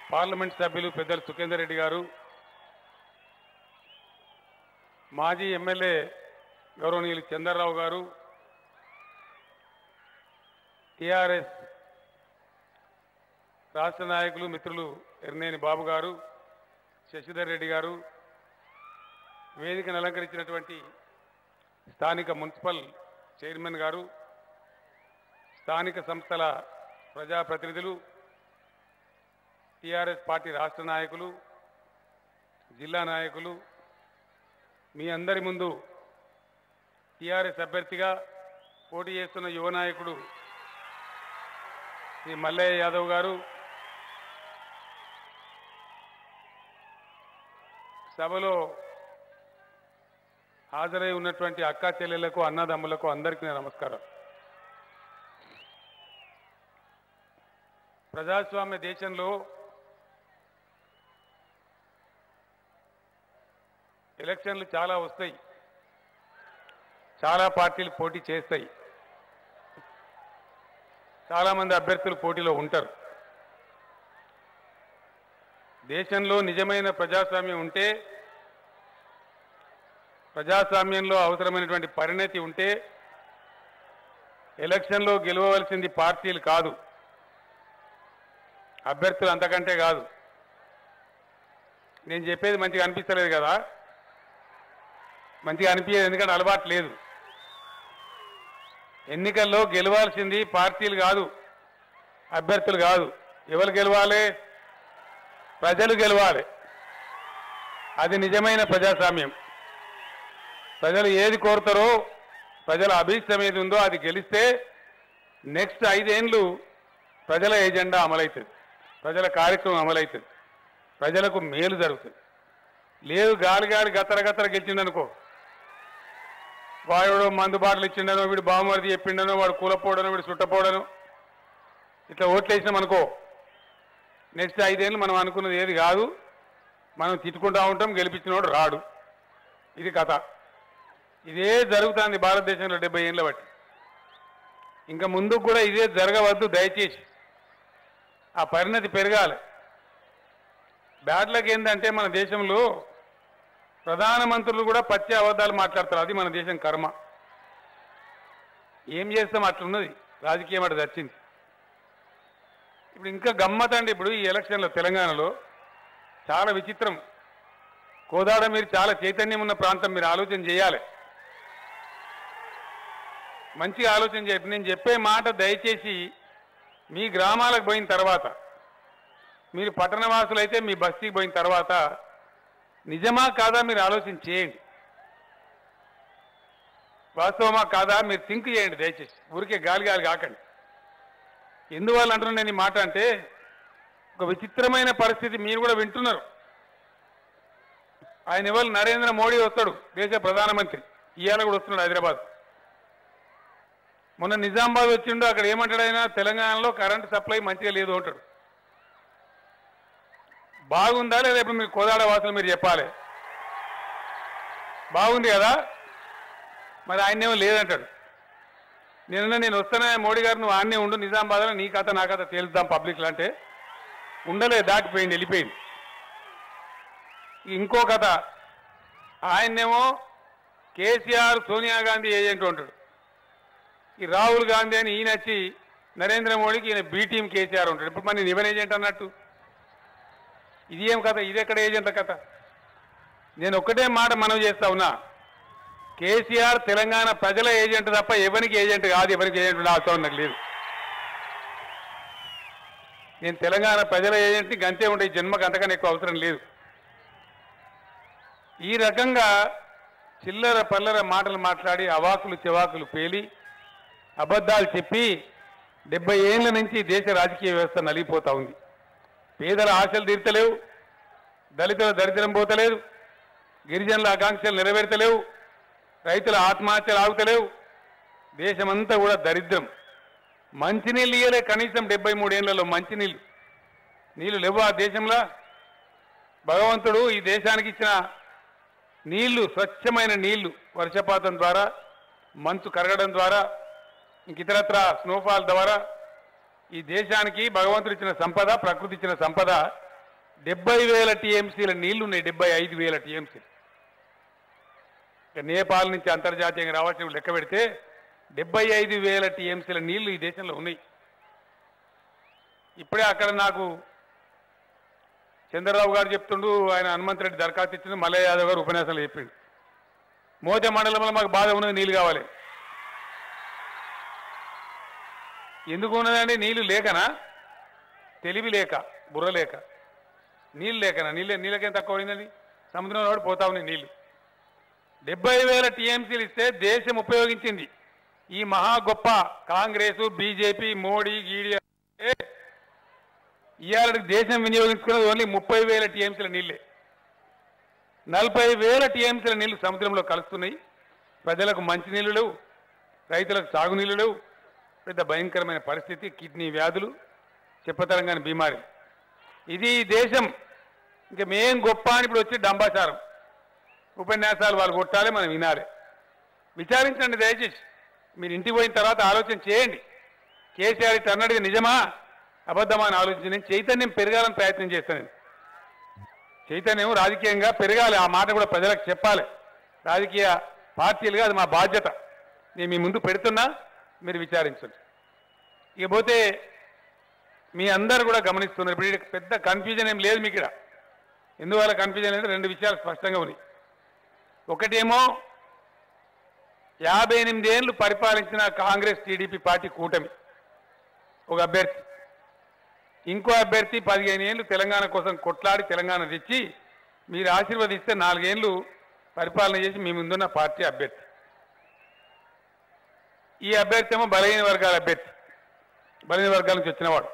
Parliament సభ్యులు పెద్దలు సుఖేందర్ రెడ్డి గారు మాజీ ఎమ్మెల్యే గౌరవనీయులు చంద్రరావు గారు టిఆర్ఎస్ రాష్ట్ర నాయకులు మిత్రులు ఎర్నేని బాబు గారు శశిధర్ రెడ్డి గారు వేదికను అలంకరించినటువంటి స్థానిక మున్సిపల్ చైర్మన్ గారు స్థానిక సంస్థల ప్రజాప్రతినిధులు టిఆర్ఎస్ పార్టీ రాష్ట్ర నాయకులు జిల్లా నాయకులు మీ అందరి ముందు టిఆర్ఎస్ అభ్యర్థిగా పోటీ చేస్తున్న యువ నాయకుడు శ్రీ మల్లయ్య యాదవ్ గారు సభలో హాజరై ఉన్నటువంటి అక్కా చెల్లెళ్లకు అన్నదమ్ములకు అందరికీ నా నమస్కారం ప్రజాస్వామ్య దేశంలో ఎలక్షన్లు చాలా వస్తాయి చాలా పార్టీలు పోటీ చేస్తాయి చాలా మంది అభ్యర్థులు పోటీలో ఉంటారు దేశంలో నిజమైన ప్రజాస్వామ్యం ఉంటే ప్రజాస్వామ్యంలో అవసరమైనటువంటి పరిణతి ఉంటే ఎలక్షన్లో గెలవవలసింది పార్టీలు కాదు అభ్యర్థులు అంతకంటే కాదు నేను చెప్పేది మంచిగా అనిపిస్తలేదు కదా మంచిగా అనిపించేది ఎందుకంటే అలవాటు లేదు ఎన్నికల్లో గెలవాల్సింది పార్టీలు కాదు అభ్యర్థులు కాదు ఎవరు గెలవాలి ప్రజలు గెలవాలి అది నిజమైన ప్రజాస్వామ్యం ప్రజలు ఏది కోరుతారో ప్రజల అభీష్టం ఏది ఉందో అది గెలిస్తే నెక్స్ట్ ఐదేండ్లు ప్రజల ఎజెండా అమలవుతుంది ప్రజల కార్యక్రమం అమలవుతుంది ప్రజలకు మేలు జరుగుతుంది లేదు గాలి గాలి గత్తర గత్తర గెలిచిండనుకో వాడు మందు బాటలు ఇచ్చిండనో వీడు బావమరిది చెప్పిండనో వాడు కూలపోవడనో వీడు చుట్టపోవడను ఇట్లా ఓట్లు వేసినాం అనుకో నెక్స్ట్ ఐదేళ్ళు మనం అనుకున్నది ఏది కాదు మనం తిట్టుకుంటా ఉంటాం గెలిపించినోడు రాడు ఇది కథ ఇదే జరుగుతుంది భారతదేశంలో డెబ్బై ఏళ్ళ బట్టి ఇంకా ముందుకు కూడా ఇదే జరగవద్దు దయచేసి ఆ పరిణతి పెరగాలి బ్యాడ్లకి ఏంటంటే మన దేశంలో ప్రధానమంత్రులు కూడా పచ్చి అబద్ధాలు మాట్లాడతారు అది మన దేశం కర్మ ఏం చేస్తాం అట్లున్నది రాజకీయం అటు వచ్చింది ఇప్పుడు ఇంకా గమ్మత్ అండి ఇప్పుడు ఈ ఎలక్షన్లో తెలంగాణలో చాలా విచిత్రం కోదాడ మీరు చాలా చైతన్యం ఉన్న ప్రాంతం మీరు ఆలోచన చేయాలి మంచిగా ఆలోచన చేయండి నేను చెప్పే మాట దయచేసి మీ గ్రామాలకు పోయిన తర్వాత మీరు పట్టణవాసులైతే మీ బస్తీకి పోయిన తర్వాత నిజమా కాదా మీరు ఆలోచన చేయండి వాస్తవమా కాదా మీరు థింక్ చేయండి దయచేసి ఊరికే గాలి గాలి కాకండి ఎందువల్ల అంటున్నాను నేను ఈ మాట అంటే ఒక విచిత్రమైన పరిస్థితి మీరు కూడా వింటున్నారు ఆయన ఎవరు నరేంద్ర మోడీ వస్తాడు దేశ ప్రధానమంత్రి ఇవాళ కూడా వస్తున్నాడు హైదరాబాద్ మొన్న నిజామాబాద్ వచ్చిండు అక్కడ ఏమంటాడు ఆయన తెలంగాణలో కరెంట్ సప్లై మంచిగా లేదు అంటాడు బాగుందా లేదా ఇప్పుడు మీరు కోదాడ వాసులు మీరు చెప్పాలి బాగుంది కదా మరి ఆయనేమో లేదంటాడు నిన్న నేను వస్తానే మోడీ గారు నువ్వు ఆన్నే ఉండు నిజామాబాద్లో నీ కథ నా కథ తేలుద్దాం పబ్లిక్లో అంటే ఉండలే దాటిపోయింది వెళ్ళిపోయింది ఇంకో కథ ఆయన్నేమో కేసీఆర్ సోనియా గాంధీ ఏజెంట్ ఉంటాడు ఈ రాహుల్ గాంధీ అని ఈయన వచ్చి నరేంద్ర మోడీకి ఈయన బీ టీం కేసీఆర్ ఉంటాడు ఇప్పుడు మరి నివెన్ ఏజెంట్ అన్నట్టు ఇది ఏం కథ ఇది ఎక్కడ ఏజెంట్ల కథ నేను ఒక్కటే మాట మనవి చేస్తా ఉన్నా కేసీఆర్ తెలంగాణ ప్రజల ఏజెంట్ తప్ప ఎవరికి ఏజెంట్ కాదు ఎవరికి ఏజెంట్ ఉండే అవసరం నాకు లేదు నేను తెలంగాణ ప్రజల ఏజెంట్ని గంతే ఉండే ఈ జన్మకు అంతకన్నా ఎక్కువ అవసరం లేదు ఈ రకంగా చిల్లర పల్లర మాటలు మాట్లాడి అవాకులు చెవాకులు పేలి అబద్ధాలు చెప్పి డెబ్బై ఏళ్ల నుంచి దేశ రాజకీయ వ్యవస్థ నలిగిపోతా ఉంది పేదల ఆశలు తీర్చలేవు దళితుల దరిద్రం పోతలేదు గిరిజనుల ఆకాంక్షలు నెరవేర్తలేవు రైతుల ఆత్మహత్యలు ఆగుతలేవు దేశమంతా కూడా దరిద్రం మంచినీళ్ళు ఇయ్యలే కనీసం డెబ్బై మూడేళ్లలో మంచినీళ్ళు నీళ్లు లేవు ఆ దేశంలో భగవంతుడు ఈ దేశానికి ఇచ్చిన నీళ్లు స్వచ్ఛమైన నీళ్లు వర్షపాతం ద్వారా మంచు కరగడం ద్వారా ఇంక ఇతరత్ర స్నోఫాల్ ద్వారా ఈ దేశానికి భగవంతుడు ఇచ్చిన సంపద ప్రకృతి ఇచ్చిన సంపద డెబ్బై వేల టీఎంసీల నీళ్లు ఉన్నాయి డెబ్బై ఐదు వేల టీఎంసీలు ఇక నేపాల్ నుంచి అంతర్జాతీయంగా రావాల్సిన లెక్క పెడితే డెబ్బై ఐదు వేల టీఎంసీల నీళ్లు ఈ దేశంలో ఉన్నాయి ఇప్పుడే అక్కడ నాకు చంద్రరావు గారు చెప్తుండు ఆయన హనుమంత్ రెడ్డి దరఖాస్తు ఇచ్చిండు మల్లయ్య యాదవ్ గారు ఉపన్యాసాలు చెప్పిండు మోతే మండలంలో మాకు బాధ ఉన్నది నీళ్లు కావాలి ఎందుకు ఉన్నదండి నీళ్లు లేకనా తెలివి లేక బుర్ర లేక నీళ్ళు లేకనా నీళ్ళే నీళ్ళకేం తక్కువ అయిందండి సముద్రంలో కూడా పోతా ఉన్నాయి నీళ్లు డెబ్బై వేల టీఎంసీలు ఇస్తే దేశం ఉపయోగించింది ఈ మహా గొప్ప కాంగ్రెస్ బీజేపీ మోడీ గీడీ అంటే ఇవాళ దేశం వినియోగించుకున్నది ఓన్లీ ముప్పై వేల టీఎంసీల నీళ్ళే నలభై వేల టీఎంసీల నీళ్లు సముద్రంలో కలుస్తున్నాయి ప్రజలకు మంచినీళ్ళు లేవు రైతులకు సాగునీళ్ళు లేవు పెద్ద భయంకరమైన పరిస్థితి కిడ్నీ వ్యాధులు చెప్పతరంగాని బీమారి ఇది ఈ దేశం ఇంకా మేం గొప్ప అని ఇప్పుడు వచ్చి డంబాచారం ఉపన్యాసాలు వాళ్ళు కొట్టాలి మనం వినాలి విచారించండి దయచేసి మీరు ఇంటికి పోయిన తర్వాత ఆలోచన చేయండి కేసీఆర్ ఇట్లా అన్నది నిజమా అబద్ధమా అని ఆలోచించి నేను చైతన్యం పెరగాలని ప్రయత్నం చేస్తాను నేను. చైతన్యం రాజకీయంగా పెరగాలి ఆ మాట కూడా ప్రజలకు చెప్పాలి రాజకీయ పార్టీలుగా అది మా బాధ్యత నేను మీ ముందు పెడుతున్నా మీరు విచారించండి ఇక పోతే మీ అందరు కూడా గమనిస్తున్నారు ఇప్పుడు ఈడ పెద్ద కన్ఫ్యూజన్ ఏం లేదు మీకు ఇక్కడ ఎందువల్ల కన్ఫ్యూజన్ అంటే రెండు విషయాలు స్పష్టంగా ఉన్నాయి ఒకటేమో యాభై ఎనిమిది ఏళ్ళు పరిపాలించిన కాంగ్రెస్ టీడీపీ పార్టీ కూటమి ఒక అభ్యర్థి ఇంకో అభ్యర్థి పదిహేను ఏళ్ళు తెలంగాణ కోసం కొట్లాడి తెలంగాణ తెచ్చి మీరు ఆశీర్వదిస్తే నాలుగేళ్లు పరిపాలన చేసి మీ ముందున్న పార్టీ అభ్యర్థి ఈ అభ్యర్థి ఏమో బలహీన వర్గాల అభ్యర్థి బలహీన వర్గాల నుంచి వచ్చినవాడు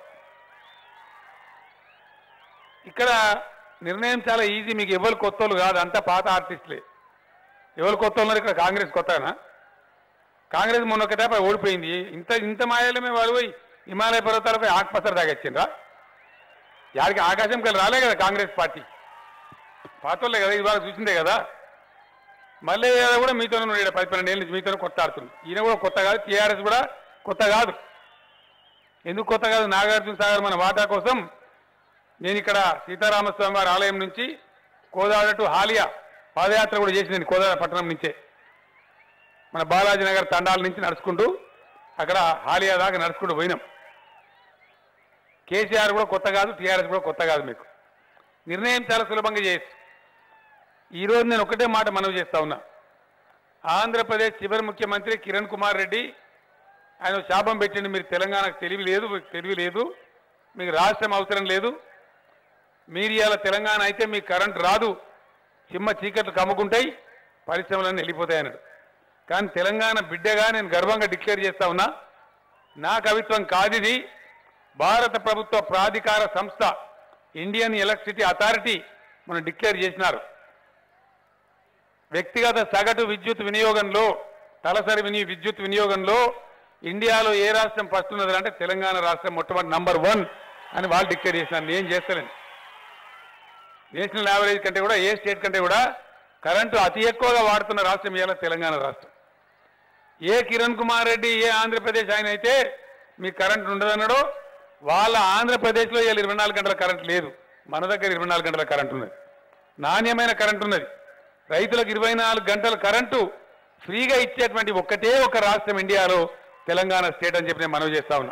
ఇక్కడ నిర్ణయం చాలా ఈజీ మీకు ఎవరు కొత్త వాళ్ళు కాదు అంతా పాత ఆర్టిస్టులే ఎవరు కొత్త ఉన్నారు ఇక్కడ కాంగ్రెస్ కొత్తనా కాంగ్రెస్ మొన్న ఒక టైప్ ఓడిపోయింది ఇంత ఇంత మాయాలమే వాళ్ళు పోయి హిమాలయ పర్వతాలపై ఆకుపసర తాగొచ్చిండ్రా యాడికి ఆకాశం కలిసి రాలే కదా కాంగ్రెస్ పార్టీ పాతోళ్ళే కదా ఇవాళ చూసిందే కదా మళ్ళీ యాదవ్ కూడా మీతోనే ఉన్నాడు ఈడ పది పన్నెండు ఏళ్ళ నుంచి మీతోనే కొత్త ఆడుతుంది ఈయన కూడా కొత్త కాదు టీఆర్ఎస్ కూడా కొత్త కాదు ఎందుకు కొత్త కాదు నాగార్జున సాగర్ మన వాటా కోసం నేను ఇక్కడ సీతారామస్వామి వారి ఆలయం నుంచి కోదాడ టు హాలియా పాదయాత్ర కూడా చేసి నేను కోదాడ పట్టణం నుంచే మన బాలాజీ నగర్ తండాల నుంచి నడుచుకుంటూ అక్కడ హాలియా దాకా నడుచుకుంటూ పోయినాం కేసీఆర్ కూడా కొత్త కాదు టీఆర్ఎస్ కూడా కొత్త కాదు మీకు నిర్ణయం చాలా సులభంగా చేయొచ్చు ఈరోజు నేను ఒకటే మాట మనవి చేస్తా ఉన్నా ఆంధ్రప్రదేశ్ చివరి ముఖ్యమంత్రి కిరణ్ కుమార్ రెడ్డి ఆయన శాపం పెట్టండి మీరు తెలంగాణకు తెలివి లేదు మీకు తెలివి లేదు మీకు రాష్ట్రం అవసరం లేదు మీరు ఇవాళ తెలంగాణ అయితే మీకు కరెంట్ రాదు చిమ్మ చీకట్లు కమ్ముకుంటాయి పరిశ్రమలన్నీ వెళ్ళిపోతాయి అన్నాడు కానీ తెలంగాణ బిడ్డగా నేను గర్వంగా డిక్లేర్ చేస్తా ఉన్నా నా కవిత్వం కాదిది భారత ప్రభుత్వ ప్రాధికార సంస్థ ఇండియన్ ఎలక్ట్రిసిటీ అథారిటీ మనం డిక్లేర్ చేసినారు వ్యక్తిగత సగటు విద్యుత్ వినియోగంలో తలసరి విని విద్యుత్ వినియోగంలో ఇండియాలో ఏ రాష్ట్రం ఫస్ట్ ఉన్నది అంటే తెలంగాణ రాష్ట్రం మొట్టమొదటి నంబర్ వన్ అని వాళ్ళు డిక్లేర్ చేసినారు నేను చేస్తాను నేషనల్ యావరేజ్ కంటే కూడా ఏ స్టేట్ కంటే కూడా కరెంటు అతి ఎక్కువగా వాడుతున్న రాష్ట్రం ఇవాళ తెలంగాణ రాష్ట్రం ఏ కిరణ్ కుమార్ రెడ్డి ఏ ఆంధ్రప్రదేశ్ ఆయన అయితే మీకు కరెంట్ ఉండదన్నాడో వాళ్ళ ఆంధ్రప్రదేశ్లో ఇవాళ ఇరవై నాలుగు గంటల కరెంట్ లేదు మన దగ్గర ఇరవై నాలుగు గంటల కరెంట్ ఉన్నది నాణ్యమైన కరెంట్ ఉన్నది రైతులకు ఇరవై నాలుగు గంటల కరెంటు ఫ్రీగా ఇచ్చేటువంటి ఒక్కటే ఒక రాష్ట్రం ఇండియాలో తెలంగాణ స్టేట్ అని చెప్పి నేను మనవి చేస్తా ఉన్నా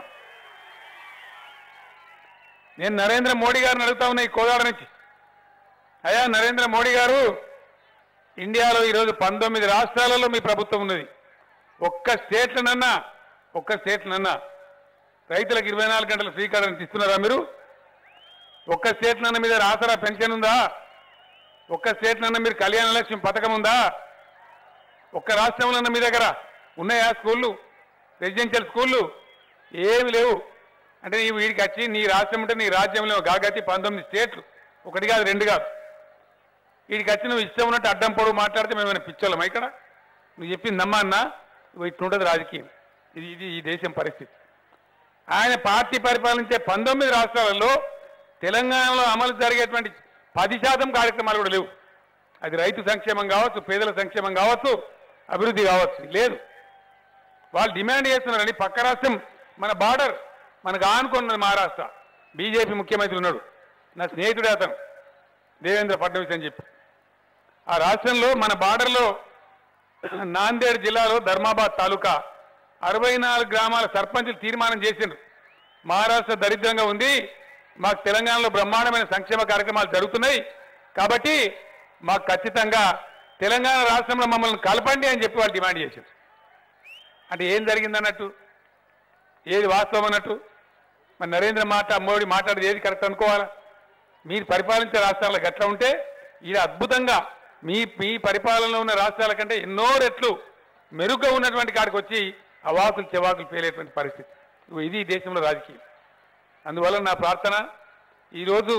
నేను నరేంద్ర మోడీ గారిని అడుగుతా ఉన్నా ఈ కోదాడ నుంచి అయ్యా నరేంద్ర మోడీ గారు ఇండియాలో ఈరోజు పంతొమ్మిది రాష్ట్రాలలో మీ ప్రభుత్వం ఉన్నది ఒక్క స్టేట్లనన్నా ఒక్క స్టేట్లనన్నా రైతులకు ఇరవై నాలుగు గంటల ఫ్రీ కరెంట్ ఇస్తున్నారా మీరు ఒక్క స్టేట్లన్నా మీద ఆసరా పెన్షన్ ఉందా ఒక్క స్టేట్లన్నా మీరు కళ్యాణ లక్ష్యం పథకం ఉందా ఒక్క రాష్ట్రంలో మీ దగ్గర ఉన్నాయా స్కూళ్ళు రెసిడెన్షియల్ స్కూళ్ళు ఏమి లేవు అంటే నీవు వీడికి వచ్చి నీ రాష్ట్రం అంటే నీ రాజ్యంలో గాగతి పంతొమ్మిది స్టేట్లు ఒకటి కాదు రెండు కాదు వీడికి వచ్చి నువ్వు ఇష్టం ఉన్నట్టు అడ్డం పొడవు మాట్లాడితే మేమైనా పిచ్చోళ్ళమా ఇక్కడ నువ్వు చెప్పింది నమ్మా అన్నా ఇవి ఇట్లుంటుంది రాజకీయం ఇది ఇది ఈ దేశం పరిస్థితి ఆయన పార్టీ పరిపాలించే పంతొమ్మిది రాష్ట్రాలలో తెలంగాణలో అమలు జరిగేటువంటి పది శాతం కార్యక్రమాలు కూడా లేవు అది రైతు సంక్షేమం కావచ్చు పేదల సంక్షేమం కావచ్చు అభివృద్ధి కావచ్చు లేదు వాళ్ళు డిమాండ్ చేస్తున్నారని పక్క రాష్ట్రం మన బార్డర్ మనకు ఆనుకున్నది మహారాష్ట్ర బీజేపీ ముఖ్యమంత్రి ఉన్నాడు నా స్నేహితుడే అతను దేవేంద్ర ఫడ్నవీస్ అని చెప్పి ఆ రాష్ట్రంలో మన బార్డర్లో నాందేడ్ జిల్లాలో ధర్మాబాద్ తాలూకా అరవై నాలుగు గ్రామాల సర్పంచులు తీర్మానం చేసిండ్రు మహారాష్ట్ర దరిద్రంగా ఉంది మాకు తెలంగాణలో బ్రహ్మాండమైన సంక్షేమ కార్యక్రమాలు జరుగుతున్నాయి కాబట్టి మాకు ఖచ్చితంగా తెలంగాణ రాష్ట్రంలో మమ్మల్ని కలపండి అని చెప్పి వాళ్ళు డిమాండ్ చేశారు అంటే ఏం జరిగింది అన్నట్టు ఏది వాస్తవం అన్నట్టు మరి నరేంద్ర మాట మోడీ మాట్లాడేది ఏది కరెక్ట్ అనుకోవాలా మీరు పరిపాలించే రాష్ట్రాలకు ఎట్లా ఉంటే ఇది అద్భుతంగా మీ మీ పరిపాలనలో ఉన్న రాష్ట్రాల కంటే ఎన్నో రెట్లు మెరుగ్గా ఉన్నటువంటి కాడికి వచ్చి అవాకులు చెవాకులు పేలేటువంటి పరిస్థితి ఇగో ఇది ఈ దేశంలో రాజకీయం అందువల్ల నా ప్రార్థన ఈరోజు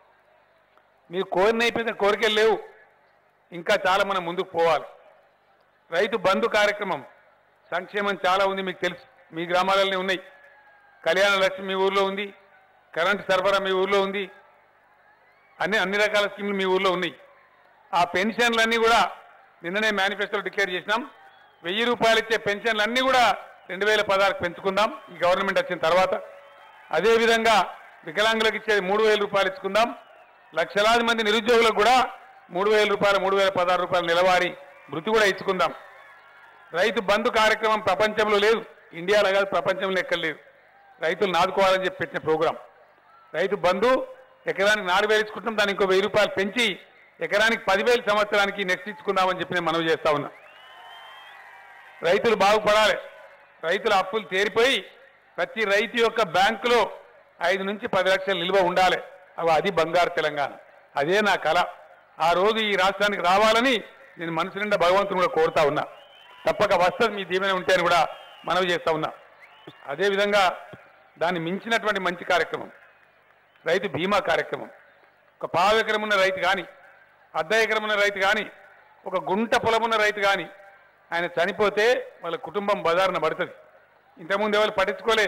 మీరు కోరిన అయిపోయిన కోరికలు లేవు ఇంకా చాలా మనం ముందుకు పోవాలి రైతు బంధు కార్యక్రమం సంక్షేమం చాలా ఉంది మీకు తెలుసు మీ గ్రామాలలోనే ఉన్నాయి కళ్యాణ లక్ష్మి మీ ఊర్లో ఉంది కరెంటు సరఫరా మీ ఊర్లో ఉంది అన్ని అన్ని రకాల స్కీములు మీ ఊర్లో ఉన్నాయి ఆ పెన్షన్లన్నీ కూడా నిన్ననే మేనిఫెస్టోలో డిక్లేర్ చేసినాం వెయ్యి రూపాయలు ఇచ్చే పెన్షన్లు అన్నీ కూడా రెండు వేల పదహారుకు పెంచుకుందాం ఈ గవర్నమెంట్ వచ్చిన తర్వాత అదేవిధంగా వికలాంగులకు ఇచ్చేది మూడు వేల రూపాయలు ఇచ్చుకుందాం లక్షలాది మంది నిరుద్యోగులకు కూడా మూడు వేల రూపాయలు మూడు వేల పదహారు రూపాయలు నిలవారి వృత్తి కూడా ఇచ్చుకుందాం రైతు బంధు కార్యక్రమం ప్రపంచంలో లేదు ఇండియాలో కాదు ప్రపంచంలో ఎక్కడ లేదు రైతులు నాదుకోవాలని చెప్పి పెట్టిన ప్రోగ్రాం రైతు బంధు ఎకరానికి నాలుగు వేలు ఇచ్చుకుంటాం దానికి ఇంకో వెయ్యి రూపాయలు పెంచి ఎకరానికి పదివేలు సంవత్సరానికి నెక్స్ట్ ఇచ్చుకుందామని చెప్పి నేను మనవి చేస్తా ఉన్నా రైతులు బాగుపడాలి రైతుల అప్పులు తేరిపోయి ప్రతి రైతు యొక్క బ్యాంకులో ఐదు నుంచి పది లక్షల నిల్వ ఉండాలి అవి అది బంగారు తెలంగాణ అదే నా కళ ఆ రోజు ఈ రాష్ట్రానికి రావాలని నేను మనసు నిండా భగవంతుని కూడా కోరుతా ఉన్నా తప్పక వస్తుంది మీ దీవెన ఉంటే అని కూడా మనవి చేస్తా ఉన్నా అదేవిధంగా దాన్ని మించినటువంటి మంచి కార్యక్రమం రైతు బీమా కార్యక్రమం ఒక పావు ఎకరం ఉన్న రైతు కానీ అర్ధ ఎకరం ఉన్న రైతు కానీ ఒక గుంట పొలం ఉన్న రైతు కానీ ఆయన చనిపోతే వాళ్ళ కుటుంబం బజారున పడుతుంది ఇంతకుముందు ఎవరు పట్టించుకోలే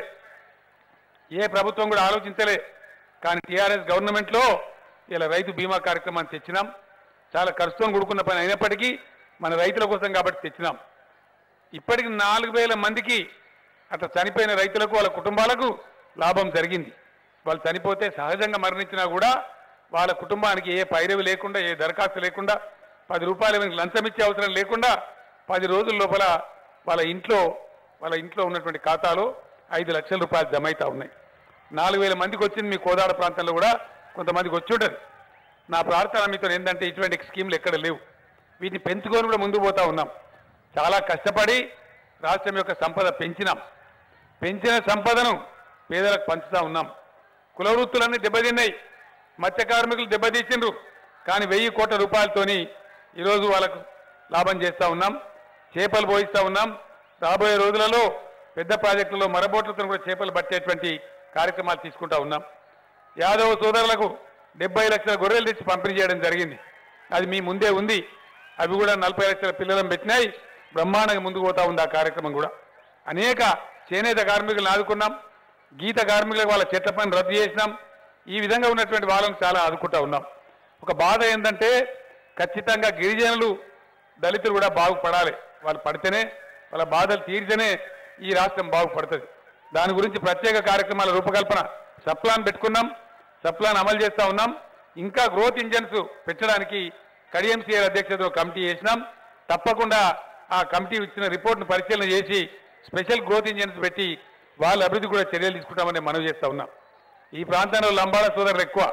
ఏ ప్రభుత్వం కూడా ఆలోచించలే కానీ టీఆర్ఎస్ గవర్నమెంట్లో ఇలా రైతు బీమా కార్యక్రమాన్ని తెచ్చినాం చాలా ఖర్చుతో కూడుకున్న పని అయినప్పటికీ మన రైతుల కోసం కాబట్టి తెచ్చినాం ఇప్పటికి నాలుగు వేల మందికి అట్లా చనిపోయిన రైతులకు వాళ్ళ కుటుంబాలకు లాభం జరిగింది వాళ్ళు చనిపోతే సహజంగా మరణించినా కూడా వాళ్ళ కుటుంబానికి ఏ పైరవి లేకుండా ఏ దరఖాస్తు లేకుండా పది రూపాయలు వీళ్ళకి లంచం ఇచ్చే అవసరం లేకుండా పది రోజుల లోపల వాళ్ళ ఇంట్లో వాళ్ళ ఇంట్లో ఉన్నటువంటి ఖాతాలో ఐదు లక్షల రూపాయలు జమ అవుతా ఉన్నాయి నాలుగు వేల మందికి వచ్చింది మీ కోదాడ ప్రాంతంలో కూడా కొంతమందికి వచ్చి ఉంటుంది నా ప్రార్థన మీతో ఏంటంటే ఇటువంటి స్కీములు ఎక్కడ లేవు వీటిని పెంచుకొని కూడా ముందుకు పోతా ఉన్నాం చాలా కష్టపడి రాష్ట్రం యొక్క సంపద పెంచినాం పెంచిన సంపదను పేదలకు పంచుతా ఉన్నాం కుల వృత్తులన్నీ దెబ్బతిన్నాయి మత్స్య కార్మికులు దెబ్బతీసిండ్రు కానీ వెయ్యి కోట్ల రూపాయలతోని ఈరోజు వాళ్ళకు లాభం చేస్తా ఉన్నాం చేపలు పోయిస్తా ఉన్నాం రాబోయే రోజులలో పెద్ద ప్రాజెక్టులలో మరబోట్లతో కూడా చేపలు పట్టేటువంటి కార్యక్రమాలు తీసుకుంటా ఉన్నాం యాదవ సోదరులకు డెబ్బై లక్షల గొర్రెలు తెచ్చి పంపిణీ చేయడం జరిగింది అది మీ ముందే ఉంది అవి కూడా నలభై లక్షల పిల్లలను పెట్టినాయి బ్రహ్మాండంగా ముందుకు పోతా ఉంది ఆ కార్యక్రమం కూడా అనేక చేనేత కార్మికులను ఆదుకున్నాం గీత కార్మికులకు వాళ్ళ చెట్ల పని రద్దు చేసినాం ఈ విధంగా ఉన్నటువంటి వాళ్ళని చాలా ఆదుకుంటా ఉన్నాం ఒక బాధ ఏంటంటే ఖచ్చితంగా గిరిజనులు దళితులు కూడా బాగుపడాలి వాళ్ళు పడితేనే వాళ్ళ బాధలు తీరితేనే ఈ రాష్ట్రం బాగుపడుతుంది దాని గురించి ప్రత్యేక కార్యక్రమాల రూపకల్పన సప్లాన్ పెట్టుకున్నాం సప్లాన్ అమలు చేస్తా ఉన్నాం ఇంకా గ్రోత్ ఇంజన్స్ పెట్టడానికి కడిఎంసీఆర్ అధ్యక్షతలో కమిటీ చేసినాం తప్పకుండా ఆ కమిటీ ఇచ్చిన రిపోర్ట్ను పరిశీలన చేసి స్పెషల్ గ్రోత్ ఇంజన్స్ పెట్టి వాళ్ళ అభివృద్ధి కూడా చర్యలు తీసుకుంటామని మనవి చేస్తా ఉన్నాం ఈ ప్రాంతంలో లంబాడ సోదరులు ఎక్కువ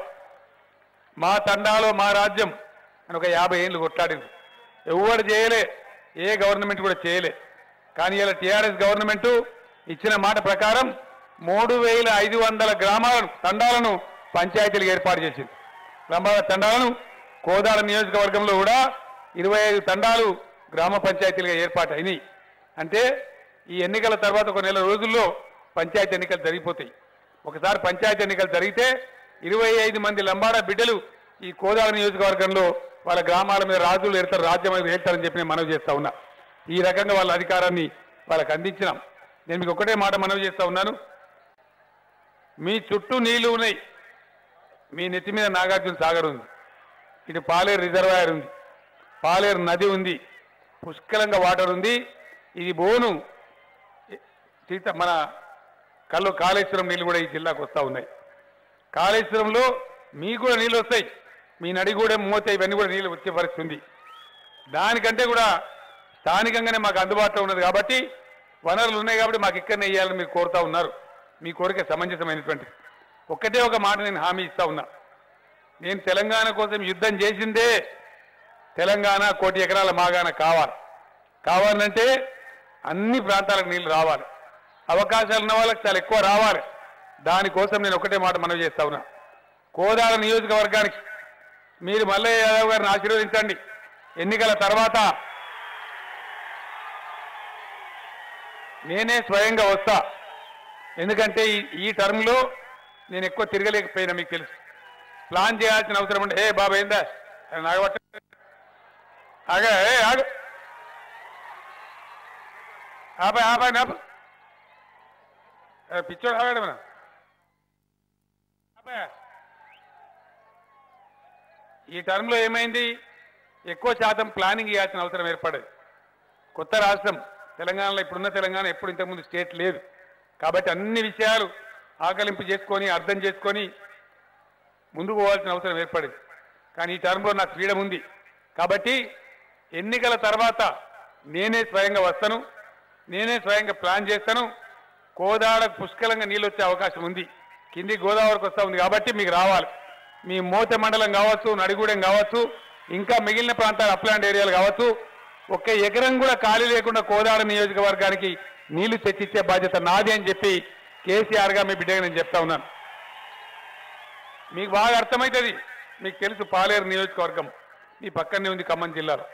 మా తండాలో మా రాజ్యం అని ఒక యాభై ఏళ్ళు కొట్లాడింది ఎవరు చేయలే ఏ గవర్నమెంట్ కూడా చేయలే కానీ ఇలా టీఆర్ఎస్ గవర్నమెంట్ ఇచ్చిన మాట ప్రకారం మూడు వేల ఐదు వందల గ్రామాలను తండాలను పంచాయతీలకు ఏర్పాటు చేసింది లంబాడ తండాలను కోదాడ నియోజకవర్గంలో కూడా ఇరవై ఐదు తండాలు గ్రామ పంచాయతీలుగా ఏర్పాటు అయినాయి అంటే ఈ ఎన్నికల తర్వాత ఒక నెల రోజుల్లో పంచాయతీ ఎన్నికలు జరిగిపోతాయి ఒకసారి పంచాయతీ ఎన్నికలు జరిగితే ఇరవై ఐదు మంది లంబాడ బిడ్డలు ఈ కోదాడ నియోజకవర్గంలో వాళ్ళ గ్రామాల మీద రాజులు ఏడతారు రాజ్యం మీద ఏళ్తారని చెప్పి నేను మనవి చేస్తా ఉన్నా ఈ రకంగా వాళ్ళ అధికారాన్ని వాళ్ళకి అందించినాం నేను మీకు ఒకటే మాట మనవి చేస్తా ఉన్నాను మీ చుట్టూ నీళ్లు ఉన్నాయి మీ నెత్తి మీద నాగార్జున సాగర్ ఉంది ఇటు పాలేరు రిజర్వాయర్ ఉంది పాలేరు నది ఉంది పుష్కలంగా వాటర్ ఉంది ఇది బోను సీత మన కళ్ళు కాళేశ్వరం నీళ్ళు కూడా ఈ జిల్లాకు వస్తూ ఉన్నాయి కాళేశ్వరంలో మీకు కూడా నీళ్ళు వస్తాయి మీ నడి కూడా మూత ఇవన్నీ కూడా నీళ్ళు వచ్చే పరిస్థితి ఉంది దానికంటే కూడా స్థానికంగానే మాకు అందుబాటులో ఉన్నది కాబట్టి వనరులు ఉన్నాయి కాబట్టి మాకు ఇక్కడనే ఇవ్వాలని మీరు కోరుతా ఉన్నారు మీ కోరిక సమంజసమైనటువంటి ఒక్కటే ఒక మాట నేను హామీ ఇస్తా ఉన్నా నేను తెలంగాణ కోసం యుద్ధం చేసిందే తెలంగాణ కోటి ఎకరాల మాగాన కావాలి కావాలంటే అన్ని ప్రాంతాలకు నీళ్లు రావాలి అవకాశాలు ఉన్న వాళ్ళకి చాలా ఎక్కువ రావాలి దానికోసం నేను ఒకటే మాట మనవి చేస్తా ఉన్నా కోదాడ నియోజకవర్గానికి మీరు మల్లయ్య యాదవ్ గారిని ఆశీర్వదించండి ఎన్నికల తర్వాత నేనే స్వయంగా వస్తా ఎందుకంటే ఈ ఈ టర్మ్లో నేను ఎక్కువ తిరగలేకపోయినా మీకు తెలుసు ప్లాన్ చేయాల్సిన అవసరం ఉండే ఏ బాబా ఏందా నాగబట్ట ఆగ ఏ ఆగ ఆపాయ్ ఆపాయ్ నాప పిచ్చోడు ఆగాడు మన ఆపాయ్ ఈ టర్మ్లో ఏమైంది ఎక్కువ శాతం ప్లానింగ్ చేయాల్సిన అవసరం ఏర్పడదు కొత్త రాష్ట్రం తెలంగాణలో ఇప్పుడున్న తెలంగాణ ఎప్పుడు ఇంతకుముందు స్టేట్ లేదు కాబట్టి అన్ని విషయాలు ఆకలింపు చేసుకొని అర్థం చేసుకొని ముందుకు పోవాల్సిన అవసరం ఏర్పడింది కానీ ఈ టర్మ్లో నాకు ఫ్రీడమ్ ఉంది కాబట్టి ఎన్నికల తర్వాత నేనే స్వయంగా వస్తాను నేనే స్వయంగా ప్లాన్ చేస్తాను కోదాడకు పుష్కలంగా నీళ్ళు వచ్చే అవకాశం ఉంది కింది గోదావరికి వస్తా ఉంది కాబట్టి మీకు రావాలి మీ మోత మండలం కావచ్చు నడిగూడెం కావచ్చు ఇంకా మిగిలిన ప్రాంతాలు అప్లాంట్ ఏరియాలు కావచ్చు ఒక్క ఎకరం కూడా ఖాళీ లేకుండా కోదాడ నియోజకవర్గానికి నీళ్లు తెచ్చిచ్చే బాధ్యత నాది అని చెప్పి కేసీఆర్గా మీ బిడ్డగా నేను చెప్తా ఉన్నాను మీకు బాగా అర్థమవుతుంది మీకు తెలుసు పాలేరు నియోజకవర్గం మీ పక్కనే ఉంది ఖమ్మం జిల్లాలో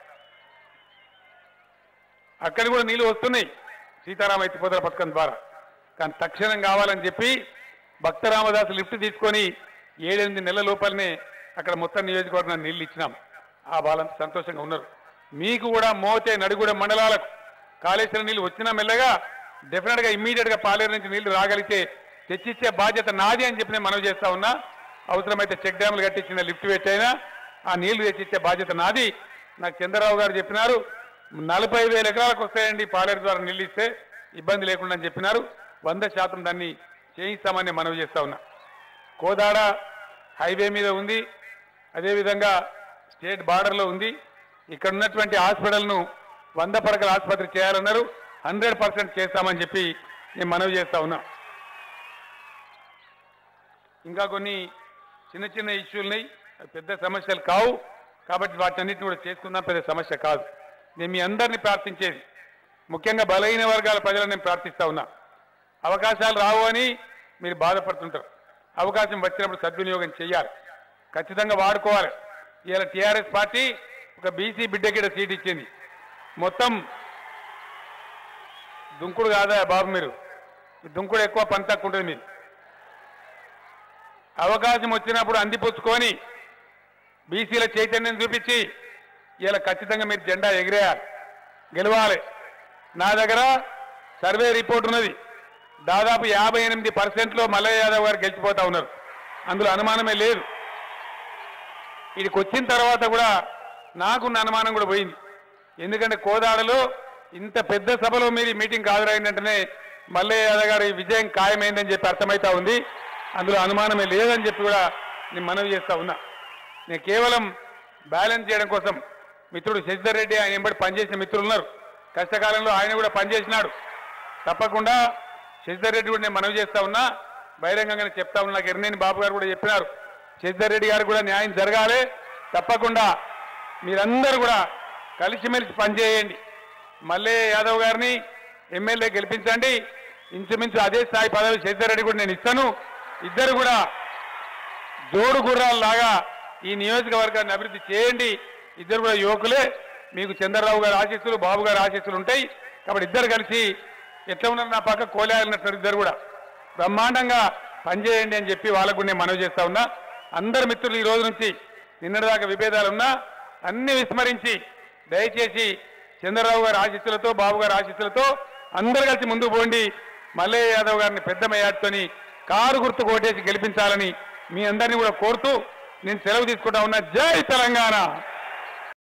అక్కడ కూడా నీళ్లు వస్తున్నాయి సీతారామ ఎత్తిపోతల పథకం ద్వారా కానీ తక్షణం కావాలని చెప్పి భక్త రామదాసు లిఫ్ట్ తీసుకొని ఏడెనిమిది నెలల లోపలనే అక్కడ మొత్తం నియోజకవర్గానికి నీళ్లు ఇచ్చినాం ఆ వాళ్ళంతా సంతోషంగా ఉన్నారు మీకు కూడా మోతే నడుగుడ మండలాలకు కాళేశ్వరం నీళ్లు వచ్చినా మెల్లగా డెఫినెట్ గా ఇమ్మీడియట్ గా పాలేరు నుంచి నీళ్లు రాగలిగితే తెచ్చిచ్చే బాధ్యత నాది అని చెప్పి నేను మనవి చేస్తా ఉన్నా అవసరమైతే చెక్ డ్యాములు కట్టించిన లిఫ్ట్ పెట్టైనా ఆ నీళ్లు తెచ్చిచ్చే బాధ్యత నాది నాకు చంద్రరావు గారు చెప్పినారు నలభై వేల ఎకరాలకు వస్తాయండి పాలేరు ద్వారా నీళ్ళు ఇస్తే ఇబ్బంది లేకుండా అని చెప్పినారు వంద శాతం దాన్ని చేయిస్తామని మనవి చేస్తా ఉన్నా కోదాడ హైవే మీద ఉంది అదేవిధంగా స్టేట్ బార్డర్లో ఉంది ఇక్కడ ఉన్నటువంటి హాస్పిటల్ను వంద పడకల ఆసుపత్రి చేయాలన్నారు హండ్రెడ్ పర్సెంట్ చేస్తామని చెప్పి నేను మనవి చేస్తా ఉన్నా ఇంకా కొన్ని చిన్న చిన్న ఇష్యూలు ఉన్నాయి అవి పెద్ద సమస్యలు కావు కాబట్టి వాటన్నిటిని కూడా చేసుకుందాం పెద్ద సమస్య కాదు నేను మీ అందరినీ ప్రార్థించేది ముఖ్యంగా బలహీన వర్గాల ప్రజలను నేను ప్రార్థిస్తా ఉన్నా అవకాశాలు రావు అని మీరు బాధపడుతుంటారు అవకాశం వచ్చినప్పుడు సద్వినియోగం చేయాలి ఖచ్చితంగా వాడుకోవాలి ఇవాళ టీఆర్ఎస్ పార్టీ ఒక బీసీ బిడ్డకి సీట్ ఇచ్చింది మొత్తం దుంకుడు కాదా బాబు మీరు ఈ దుంకుడు ఎక్కువ పని తక్కువ ఉంటుంది మీరు అవకాశం వచ్చినప్పుడు అందిపుచ్చుకొని బీసీల చైతన్యం చూపించి ఇలా ఖచ్చితంగా మీరు జెండా ఎగిరేయాలి గెలవాలి నా దగ్గర సర్వే రిపోర్ట్ ఉన్నది దాదాపు యాభై ఎనిమిది పర్సెంట్లో మల్లయ్య యాదవ్ గారు గెలిచిపోతా ఉన్నారు అందులో అనుమానమే లేదు ఇదికి వచ్చిన తర్వాత కూడా నాకున్న అనుమానం కూడా పోయింది ఎందుకంటే కోదాడలో ఇంత పెద్ద సభలో మీరు ఈ మీటింగ్ హాజరైందంటేనే మల్లయ్య యాదవ్ గారి విజయం ఖాయమైందని చెప్పి అర్థమైతా ఉంది అందులో అనుమానమే లేదని చెప్పి కూడా నేను మనవి చేస్తా ఉన్నా నేను కేవలం బ్యాలెన్స్ చేయడం కోసం మిత్రుడు శశిధర్ రెడ్డి ఆయన ఎంబడి పనిచేసిన మిత్రులు ఉన్నారు కష్టకాలంలో ఆయన కూడా పనిచేసినాడు తప్పకుండా శశిధర్ రెడ్డి కూడా నేను మనవి చేస్తా ఉన్నా బహిరంగంగానే చెప్తా ఉన్నా నాకు ఎర్నేని బాబు గారు కూడా చెప్పినారు శశిధర్ రెడ్డి గారు కూడా న్యాయం జరగాలి తప్పకుండా మీరందరూ కూడా కలిసిమెలిసి పనిచేయండి మల్లయ్య యాదవ్ గారిని ఎమ్మెల్యే గెలిపించండి ఇంచుమించు అదే స్థాయి పదవి శశిధర్ రెడ్డి కూడా నేను ఇస్తాను ఇద్దరు కూడా జోడు గుర్రాల్లాగా ఈ నియోజకవర్గాన్ని అభివృద్ధి చేయండి ఇద్దరు కూడా యువకులే మీకు చంద్రరావు గారి ఆశీస్సులు బాబు గారి ఆశీస్సులు ఉంటాయి కాబట్టి ఇద్దరు కలిసి ఎట్లా ఉన్నారు నా పక్క కోలేయాలన్నట్టు ఇద్దరు కూడా బ్రహ్మాండంగా పనిచేయండి అని చెప్పి వాళ్ళకు కూడా నేను మనవి చేస్తా ఉన్నా అందరు మిత్రులు ఈ రోజు నుంచి నిన్నటిదాకా విభేదాలు ఉన్నా అన్ని విస్మరించి దయచేసి చంద్రరావు గారి ఆశీస్సులతో బాబు గారి ఆశీస్సులతో అందరు కలిసి ముందుకు పోండి మల్లయ్య యాదవ్ గారిని పెద్ద మేయాడుతోని కారు గుర్తు కోటేసి గెలిపించాలని మీ అందరినీ కూడా కోరుతూ నేను సెలవు తీసుకుంటా ఉన్నా జై తెలంగాణ